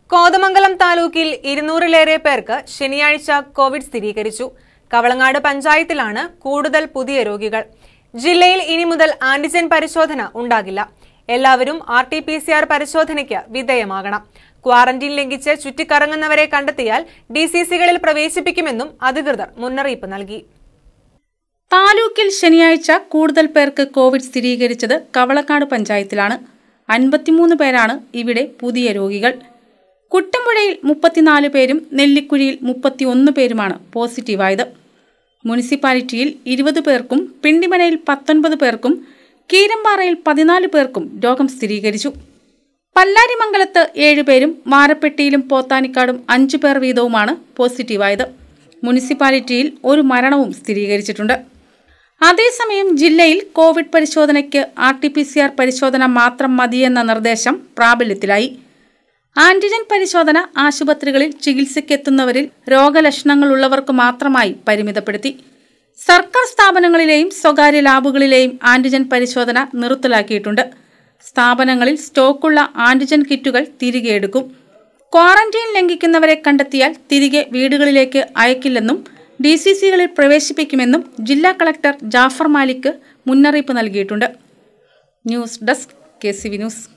കോതമംഗലം താലൂക്കിൽ ഇരുന്നൂറിലേറെ പേർക്ക് ശനിയാഴ്ച കോവിഡ് സ്ഥിരീകരിച്ചു കവളങ്ങാട് പഞ്ചായത്തിലാണ് കൂടുതൽ പുതിയ രോഗികൾ ജില്ലയിൽ ഇനി മുതൽ ആന്റിജൻ പരിശോധന ഉണ്ടാകില്ല എല്ലാവരും R T P C R പരിശോധനയ്ക്ക് വിധേയമാകണം ക്വാറന്റീൻ ലംഘിച്ച് ചുറ്റിക്കറങ്ങുന്നവരെ കണ്ടെത്തിയാൽ ഡി സി സികളിൽ പ്രവേശിപ്പിക്കുമെന്നും അധികൃതർ മുന്നറിയിപ്പ് നൽകി താലൂക്കിൽ ശനിയാഴ്ച കൂടുതൽ പേർക്ക് കോവിഡ് സ്ഥിരീകരിച്ചത് കവളക്കാട് പഞ്ചായത്തിലാണ് അൻപത്തിമൂന്ന് പേരാണ് ഇവിടെ പുതിയ രോഗികൾ കുട്ടമ്പുഴയിൽ മുപ്പത്തിനാല് പേരും നെല്ലിക്കുഴിയിൽ മുപ്പത്തിയൊന്ന് പേരുമാണ് പോസിറ്റീവായത് മുനിസിപ്പാലിറ്റിയിൽ ഇരുപത് പേർക്കും പിണ്ടിമനയിൽ പത്തൊൻപത് പേർക്കും കീരമ്പാറയിൽ പതിനാല് പേർക്കും രോഗം സ്ഥിരീകരിച്ചു പല്ലാരിമംഗലത്ത് ഏഴുപേരും മാരപ്പെട്ടിയിലും പോത്താനിക്കാടും അഞ്ചു പേർ വീതവുമാണ് പോസിറ്റീവായത് മുനിസിപ്പാലിറ്റിയിൽ ഒരു മരണവും സ്ഥിരീകരിച്ചിട്ടുണ്ട് അതേസമയം ജില്ലയിൽ കോവിഡ് പരിശോധനയ്ക്ക് R T P C R പരിശോധന മാത്രം മതിയെന്ന നിർദ്ദേശം പ്രാബല്യത്തിലായി ആന്റിജൻ പരിശോധന ആശുപത്രികളിൽ ചികിത്സയ്ക്കെത്തുന്നവരിൽ രോഗലക്ഷണങ്ങളുള്ളവർക്ക് മാത്രമായി പരിമിതപ്പെടുത്തി സർക്കാർ സ്ഥാപനങ്ങളിലെയും സ്വകാര്യ ലാബുകളിലെയും ആന്റിജൻ പരിശോധന നിർത്തലാക്കിയിട്ടുണ്ട് സ്ഥാപനങ്ങളിൽ സ്റ്റോക്കുള്ള ആന്റിജൻ കിറ്റുകൾ തിരികെ എടുക്കും ക്വാറന്റൈൻ ലംഘിക്കുന്നവരെ കണ്ടെത്തിയാൽ തിരികെ വീടുകളിലേക്ക് അയക്കില്ലെന്നും ഡി സി സികളിൽ പ്രവേശിപ്പിക്കുമെന്നും ജില്ലാ കളക്ടർ ജാഫർ മാലിക് മുന്നറിയിപ്പ് നൽകിയിട്ടുണ്ട് news desk K C V news